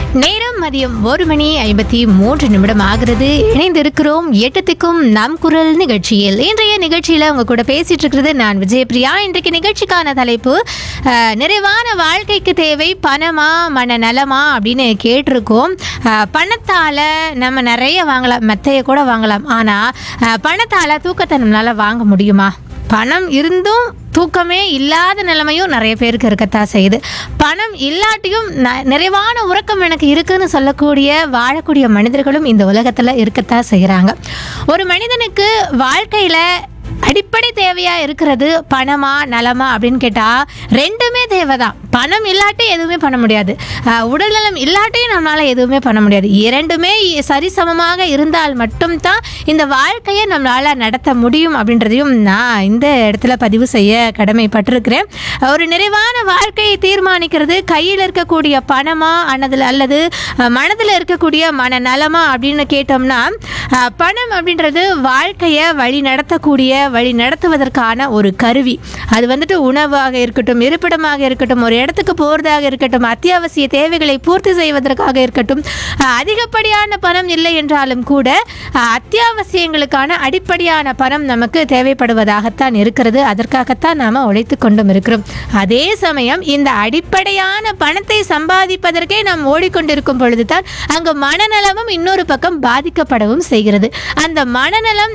நேரம் மதியம் ஒரு மணி ஐம்பத்தி மூன்று நிமிடம் ஆகிறது இணைந்திருக்கிறோம் எட்டத்துக்கும் நம் குரல் நிகழ்ச்சியில் இன்றைய நிகழ்ச்சியில் உங்க கூட பேசிட்டு இருக்கிறது நான் விஜயபிரியா இன்றைக்கு நிகழ்ச்சிக்கான தலைப்பு அஹ், நிறைவான வாழ்க்கைக்கு தேவை பணமா மன நலமா அப்படின்னு கேட்டிருக்கோம் அஹ், பணத்தால நம்ம நிறைய வாங்கலாம் மெத்தையை கூட வாங்கலாம் ஆனா அஹ், பணத்தால தூக்கத்தை நம்மளால வாங்க முடியுமா பணம் இருந்தும் தூக்கமே இல்லாத நிலைமையும் நிறைய பேருக்கு இருக்கத்தான் செய்யுது பணம் இல்லாட்டியும் ந- நிறைவான உறக்கம் எனக்கு இருக்குன்னு சொல்லக்கூடிய வாழக்கூடிய மனிதர்களும் இந்த உலகத்தில் இருக்கத்தான் செய்கிறாங்க ஒரு மனிதனுக்கு வாழ்க்கையில் அடிப்படை தேவையா இருக்கிறது பணமா நலமா அப்படின்னு கேட்டா ரெண்டுமே தேவைதான் பணம் இல்லாட்டி எதுவுமே பண்ண முடியாது அஹ், உடல்நலம் இல்லாட்டியும் நம்மளால எதுவுமே பண்ண முடியாது இரண்டுமே சரிசமமாக இருந்தால் மட்டும்தான் இந்த வாழ்க்கையை நம்மளால நடத்த முடியும் அப்படின்றதையும் நான் இந்த இடத்துல பதிவு செய்ய கடமைப்பட்டிருக்கிறேன் ஒரு நிறைவான வாழ்க்கையை தீர்மானிக்கிறது கையில் இருக்கக்கூடிய பணமா அல்லது அல்லது அஹ், மனதில் இருக்கக்கூடிய மனநலமா அப்படின்னு கேட்டோம்னா அஹ், பணம் அப்படின்றது வாழ்க்கையை வழி நடத்தக்கூடிய வழி நடத்துவதற்கான ஒரு கருவி அது வந்துட்டு உணவாக இருக்கட்டும் இருப்பிடமாக இருக்கட்டும் ஒரு இடத்துக்கு போகிறதாக இருக்கட்டும் அத்தியாவசிய தேவைகளை பூர்த்தி செய்வதற்காக இருக்கட்டும் அஹ், அதிகப்படியான பணம் இல்லை என்றாலும் கூட அஹ், அத்தியாவசியங்களுக்கான அடிப்படையான பணம் நமக்கு தேவைப்படுவதாகத்தான் இருக்கிறது அதற்காகத்தான் நாம் உழைத்து கொண்டும் இருக்கிறோம் அதே சமயம் இந்த அடிப்படையான பணத்தை சம்பாதிப்பதற்கே நாம் ஓடிக்கொண்டிருக்கும் பொழுதுதான் அங்கு மனநலமும் இன்னொரு பக்கம் பாதிக்கப்படவும் செய்கிறது அந்த மனநலம்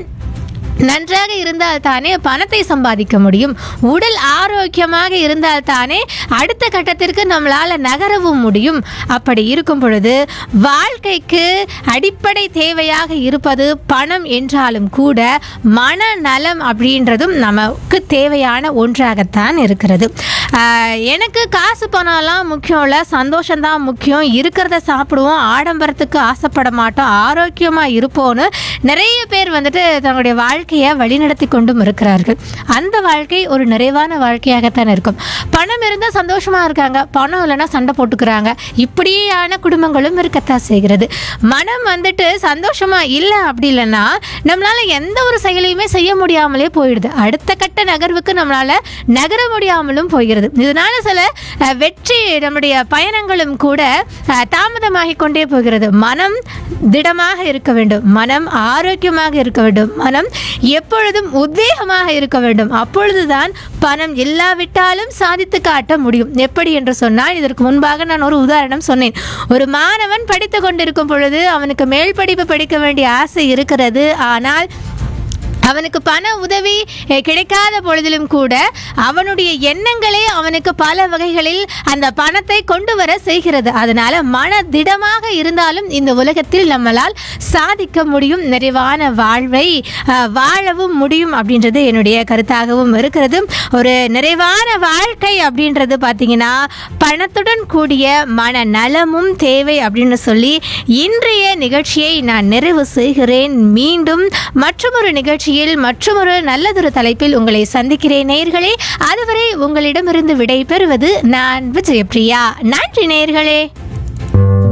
நன்றாக இருந்தால் தானே பணத்தை சம்பாதிக்க முடியும் உடல் ஆரோக்கியமாக இருந்தால் தானே அடுத்த கட்டத்திற்கு நம்மளால் நகரவும் முடியும் அப்படி இருக்கும் பொழுது வாழ்க்கைக்கு அடிப்படை தேவையாக இருப்பது பணம் என்றாலும் கூட மனநலம் அப்படின்றதும் நமக்கு தேவையான ஒன்றாகத்தான் இருக்கிறது ஆஹ் எனக்கு காசு பணம்லாம் முக்கியம் இல்லை சந்தோஷம்தான் முக்கியம் இருக்கிறத சாப்பிடுவோம் ஆடம்பரத்துக்கு ஆசைப்பட மாட்டோம் ஆரோக்கியமாக இருப்போம்னு நிறைய பேர் வந்துட்டு தங்களுடைய வாழ்க்கையை வழிநடத்தி கொண்டும் இருக்கிறார்கள் அந்த வாழ்க்கை ஒரு நிறைவான வாழ்க்கையாகத்தான் இருக்கும் பணம் இருந்தால் சந்தோஷமாக இருக்காங்க பணம் இல்லைன்னா சண்டை போட்டுக்கிறாங்க இப்படியான குடும்பங்களும் இருக்கத்தான் செய்கிறது மனம் வந்துட்டு சந்தோஷமாக இல்லை அப்படி இல்லைன்னா நம்மளால் எந்த ஒரு செயலையுமே செய்ய முடியாமலே போயிடுது அடுத்த கட்ட நகர்வுக்கு நம்மளால் நகர முடியாமலும் போகிறது இதனால சில அஹ், வெற்றி நம்முடைய பயணங்களும் கூட அஹ், தாமதமாகிக் கொண்டே போகிறது மனம் திடமாக இருக்க வேண்டும் மனம் ஆரோக்கியமாக இருக்க வேண்டும் மனம் எப்பொழுதும் உத்வேகமாக இருக்க வேண்டும் அப்பொழுதுதான் பணம் இல்லாவிட்டாலும் சாதித்து காட்ட முடியும் எப்படி என்று சொன்னால் இதற்கு முன்பாக நான் ஒரு உதாரணம் சொன்னேன் ஒரு மாணவன் படித்து கொண்டிருக்கும் பொழுது அவனுக்கு மேல் படிப்பு படிக்க வேண்டிய ஆசை இருக்கிறது ஆனால் அவனுக்கு பண உதவி அஹ், கிடைக்காத பொழுதிலும் கூட அவனுடைய எண்ணங்களே அவனுக்கு பல வகைகளில் அந்த பணத்தை கொண்டு வர செய்கிறது அதனால மன திடமாக இருந்தாலும் இந்த உலகத்தில் நம்மளால் சாதிக்க முடியும் நிறைவான வாழ்வை அஹ், வாழவும் முடியும் அப்படின்றது என்னுடைய கருத்தாகவும் இருக்கிறது ஒரு நிறைவான வாழ்க்கை அப்படின்றது பார்த்தீங்கன்னா பணத்துடன் கூடிய மன நலமும் தேவை அப்படின்னு சொல்லி இன்றைய நிகழ்ச்சியை நான் நிறைவு செய்கிறேன் மீண்டும் மற்றொரு நிகழ்ச்சியில் மற்றொரு நல்லதொரு தலைப்பில் உங்களை சந்திக்கிறேன் நேயர்களே அதுவரை உங்களிடமிருந்து விடை பெறுவது நான் விஜயபிரியா நன்றி நேயர்களே